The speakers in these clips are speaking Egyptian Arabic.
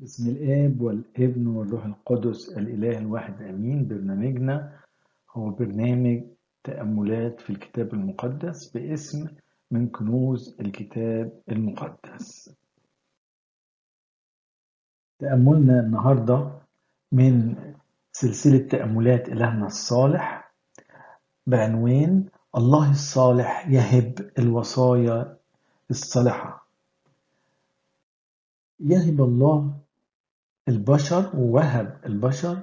بسم الآب والابن والروح القدس الإله الواحد آمين برنامجنا هو برنامج تأملات في الكتاب المقدس باسم من كنوز الكتاب المقدس تأملنا النهاردة من سلسلة تأملات إلهنا الصالح بعنوان الله الصالح يهب الوصايا الصالحة يهب الله البشر ووهب البشر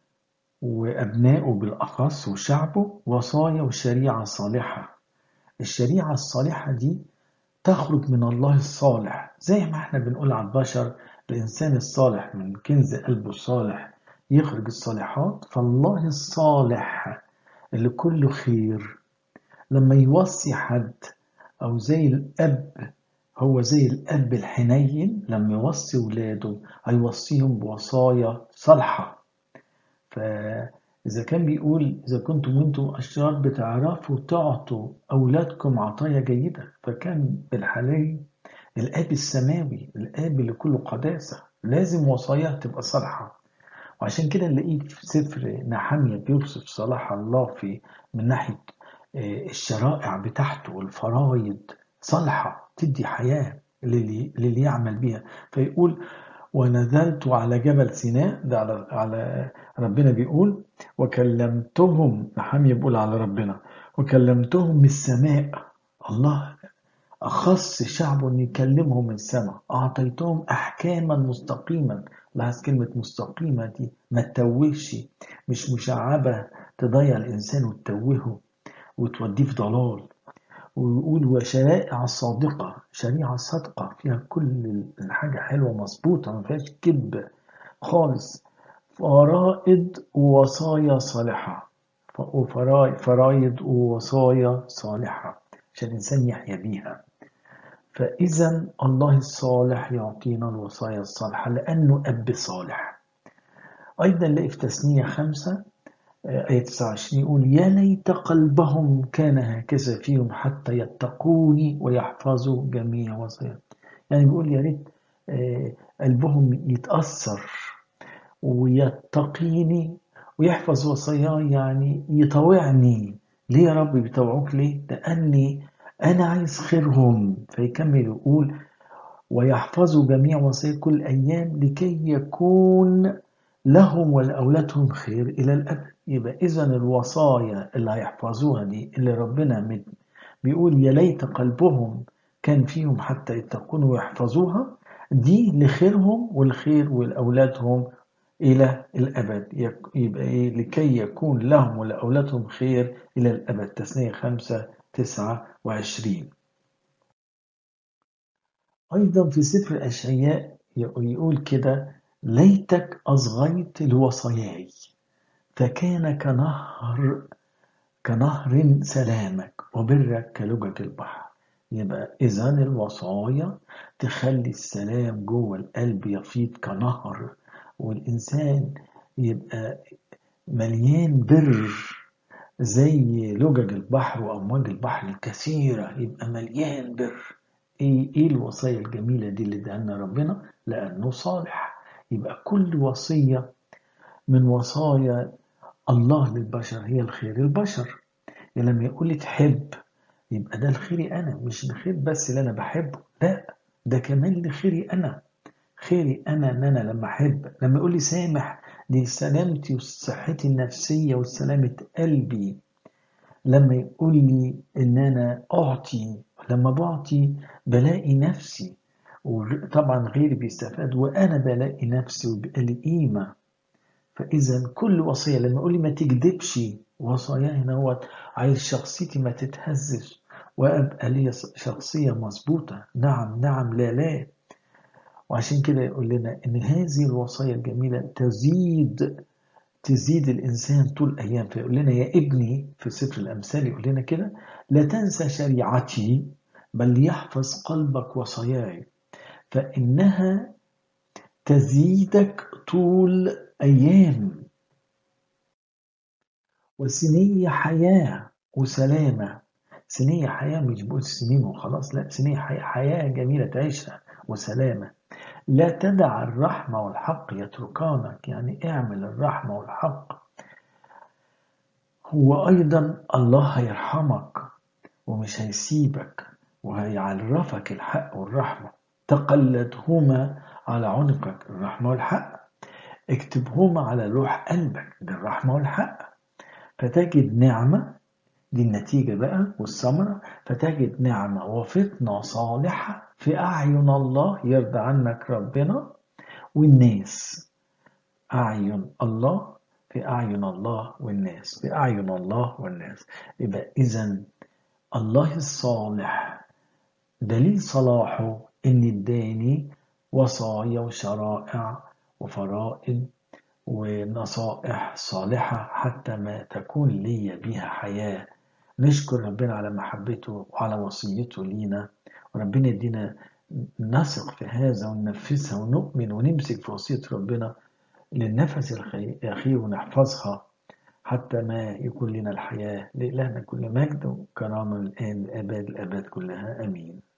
وأبنائه بالأخص وشعبه وصايا وشريعة صالحة الشريعة الصالحة دي تخرج من الله الصالح زي ما احنا بنقول على البشر الإنسان الصالح من كنز قلبه الصالح يخرج الصالحات فالله الصالح اللي كله خير لما يوصي حد أو زي الأب هو زي الأب الحنين لما يوصي ولاده هيوصيهم بوصايا صالحة فإذا كان بيقول إذا كنتم أنتم أشرار بتعرفوا تعطوا أولادكم عطايا جيدة فكان بالحالي الآب السماوي الآب اللي كله قداسة لازم وصاياه تبقى صالحة وعشان كده نلاقيه في سفر نحمية بيوصف صلاح الله في من ناحية الشرائع بتاعته والفرايض صالحة تدي حياة للي, للي يعمل بيها فيقول ونزلت على جبل سيناء ده على, على ربنا بيقول وكلمتهم نحمية بيقول على ربنا وكلمتهم من السماء الله أخص شعبه أن يكلمهم من السماء أعطيتهم أحكاما مستقيما لاحظ كلمة مستقيمة دي ما تتوهش مش مشعبة تضيع الإنسان وتتوهه وتوديه في ضلال ويقول وشرائع صادقة شريعة صادقة فيها كل الحاجة حلوة مظبوطة ما فيهاش كذب خالص فرائض ووصايا صالحة فرايض ووصايا صالحة عشان الإنسان يحيا بيها فإذا الله الصالح يعطينا الوصايا الصالحة لأنه أب صالح أيضا نلاقي في تثنية خمسة آية 29 يقول يا ليت قلبهم كان هكذا فيهم حتى يتقوني ويحفظوا جميع وصايا يعني بيقول يا ريت قلبهم يتأثر ويتقيني ويحفظ وصاياي يعني يطوعني ليه يا رب بيطوعوك ليه؟ لأني أنا عايز خيرهم فيكمل يقول ويحفظوا جميع وصايا كل أيام لكي يكون لهم ولأولادهم خير إلى الأبد يبقى إذا الوصايا اللي هيحفظوها دي اللي ربنا بيقول يا ليت قلبهم كان فيهم حتى يتقون ويحفظوها دي لخيرهم والخير ولأولادهم إلى الأبد يبقى إيه لكي يكون لهم ولأولادهم خير إلى الأبد تثنية خمسة تسعة وعشرين أيضا في سفر الأشعياء يقول كده ليتك أصغيت لوصاياي فكان كنهر كنهر سلامك وبرك كلجج البحر يبقى إذا الوصايا تخلي السلام جوه القلب يفيض كنهر والإنسان يبقى مليان بر زي لجج البحر وأمواج البحر الكثيرة يبقى مليان بر إيه, إيه الوصايا الجميلة دي اللي اداها ربنا لأنه صالح يبقى كل وصية من وصايا الله للبشر هي الخير البشر يعني لما يقول لي تحب يبقى ده الخيري أنا مش الخير بس اللي أنا بحبه لا ده كمان لخيري أنا خيري أنا إن أنا لما أحب لما يقول لي سامح دي سلامتي وصحتي النفسية وسلامة قلبي لما يقول لي إن أنا أعطي لما بعطي بلاقي نفسي وطبعا غيري بيستفاد وأنا بلاقي نفسي وبقى لي قيمة فإذا كل وصية لما يقول لي ما تكذبش وصايا هنا هو عايز شخصيتي ما تتهزش وأبقى لي شخصية مظبوطة نعم نعم لا لا وعشان كده يقول لنا إن هذه الوصايا الجميلة تزيد تزيد الإنسان طول أيام فيقول لنا يا ابني في سفر الأمثال يقول لنا كده لا تنسى شريعتي بل يحفظ قلبك وصاياي فإنها تزيدك طول أيام وسنية حياة وسلامة سنية حياة مش بقول سنين وخلاص لا سنية حياة, حياة جميلة تعيشها وسلامة لا تدع الرحمة والحق يتركانك يعني اعمل الرحمة والحق هو أيضا الله هيرحمك ومش هيسيبك وهيعرفك الحق والرحمة تقلدهما على عنقك الرحمة والحق اكتبهما على لوح قلبك بالرحمة والحق فتجد نعمة دي النتيجة بقى والثمرة فتجد نعمة وفتنة صالحة في أعين الله يرضى عنك ربنا والناس أعين الله في أعين الله والناس في أعين الله والناس يبقى إذا الله الصالح دليل صلاحه إن اداني وصايا وشرائع وفرائض ونصائح صالحة حتى ما تكون لي بها حياة نشكر ربنا على محبته وعلى وصيته لينا وربنا يدينا نثق في هذا وننفذها ونؤمن ونمسك في وصية ربنا للنفس الأخير ونحفظها حتى ما يكون لنا الحياة لإلهنا كل مجد وكرامة الآن لأباد الآباد كلها آمين